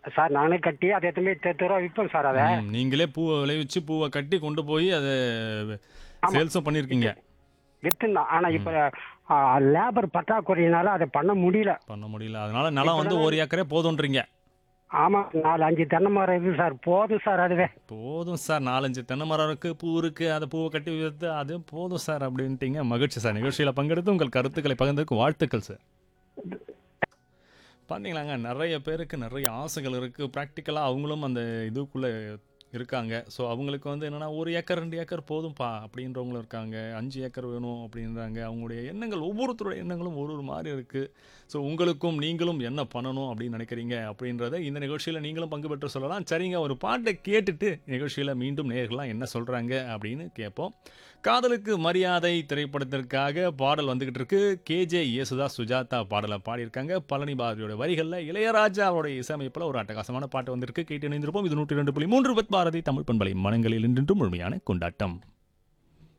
sir நானே கட்டி அதை எத்தனை தேர்த்து ரூபா விற்பேன் சார் அதை ம், நீங்களே பூவை விளைவிச்சு பூவை கட்டி கொண்டு போய் அதை சேல்ஸும் பண்ணியிருக்கீங்க வித்துந்தான் ஆனா இப்ப லேபர் பற்றாக்குறையினால அதை பண்ண முடியல பண்ண முடியல அதனால நிலம் வந்து ஒரு ஏக்கரே போதுன்றீங்க ஆமா நாலு அஞ்சு தென்னை மரம் இருக்கு சார் போதும் சார் அதுவே போதும் சார் நாலஞ்சு தென்னை மரம் இருக்கு பூ இருக்கு அதை பூவை கட்டி வித்து அது போதும் சார் அப்படின்ட்டீங்க மகிழ்ச்சி சார் நிகழ்ச்சியில் பங்கெடுத்து உங்கள் கருத்துக்களை பகிர்ந்ததுக்கு வாழ்த்துக்கள் சார் பார்த்தீங்களாங்க நிறைய பேருக்கு நிறைய ஆசைகள் இருக்குது ப்ராக்டிக்கலாக அவங்களும் அந்த இதுக்குள்ளே இருக்காங்க ஸோ அவங்களுக்கு வந்து என்னென்னா ஒரு ஏக்கர் ரெண்டு ஏக்கர் போதும்ப்பா அப்படின்றவங்களும் இருக்காங்க அஞ்சு ஏக்கர் வேணும் அப்படின்றாங்க அவங்களுடைய எண்ணங்கள் ஒவ்வொருத்தருடைய எண்ணங்களும் ஒரு ஒரு மாதிரி இருக்குது ஸோ உங்களுக்கும் நீங்களும் என்ன பண்ணணும் அப்படின்னு நினைக்கிறீங்க அப்படின்றத இந்த நிகழ்ச்சியில் நீங்களும் பங்கு பெற்று சொல்லலாம் சரிங்க ஒரு பாட்டை கேட்டுட்டு நிகழ்ச்சியில் மீண்டும் நேர்கள்லாம் என்ன சொல்கிறாங்க அப்படின்னு கேட்போம் காதலுக்கு மரியாதை திரைப்படத்திற்காக பாடல் வந்துகிட்டு இருக்கு கேஜே யேசுதா சுஜாதா பாடலை பாடியிருக்காங்க பழனி பாரதியோட வரிகளில் இளையராஜா அவருடைய இசையமைப்பில் ஒரு அட்டகாசமான பாட்டு வந்திருக்கு கேட்டு இணைந்திருப்போம் இது நூற்றி ரெண்டு புள்ளி மூன்று பத் பாரதி தமிழ் பண்பலை மனங்களில் இன்றும் முழுமையான கொண்டாட்டம்